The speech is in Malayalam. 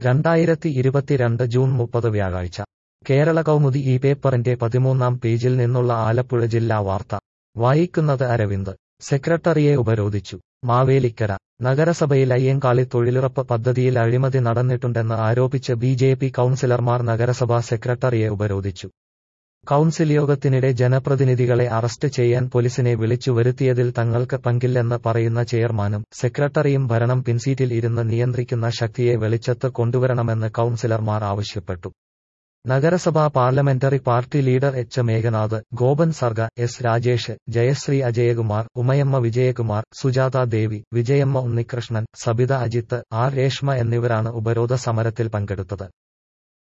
രണ്ടായിരത്തി ഇരുപത്തിരണ്ട് ജൂൺ മുപ്പത് വ്യാഴാഴ്ച കേരള കൗമുദി ഈ പേപ്പറിന്റെ പതിമൂന്നാം പേജിൽ നിന്നുള്ള ആലപ്പുഴ ജില്ലാ വാർത്ത വായിക്കുന്നത് അരവിന്ദ് സെക്രട്ടറിയെ ഉപരോധിച്ചു മാവേലിക്കര നഗരസഭയിൽ അയ്യങ്കാളി തൊഴിലുറപ്പ് പദ്ധതിയിൽ അഴിമതി നടന്നിട്ടുണ്ടെന്ന് ആരോപിച്ച് ബി ജെ പി കൌൺസിലർമാർ നഗരസഭാ സെക്രട്ടറിയെ ഉപരോധിച്ചു കൌൺസിൽ യോഗത്തിനിടെ ജനപ്രതിനിധികളെ അറസ്റ്റ് ചെയ്യാൻ പോലീസിനെ വിളിച്ചു വരുത്തിയതിൽ തങ്ങൾക്ക് പങ്കില്ലെന്ന് പറയുന്ന ചെയർമാനും സെക്രട്ടറിയും ഭരണം പിൻസീറ്റിൽ ഇരുന്ന് നിയന്ത്രിക്കുന്ന ശക്തിയെ വെളിച്ചത്ത് കൊണ്ടുവരണമെന്ന് കൌൺസിലർമാർ ആവശ്യപ്പെട്ടു നഗരസഭാ parliamentary party leader H Meghanath Gopan Sarga S Rajesh Jayashree Ajayakumar Umayamma Vijayakumar Sujatha Devi Vijayamma Unnikrishnan Sabitha Ajith R Reshma എന്നിവരാണ് ഉപരോധ സമരത്തിൽ പങ്കെടുത്തത്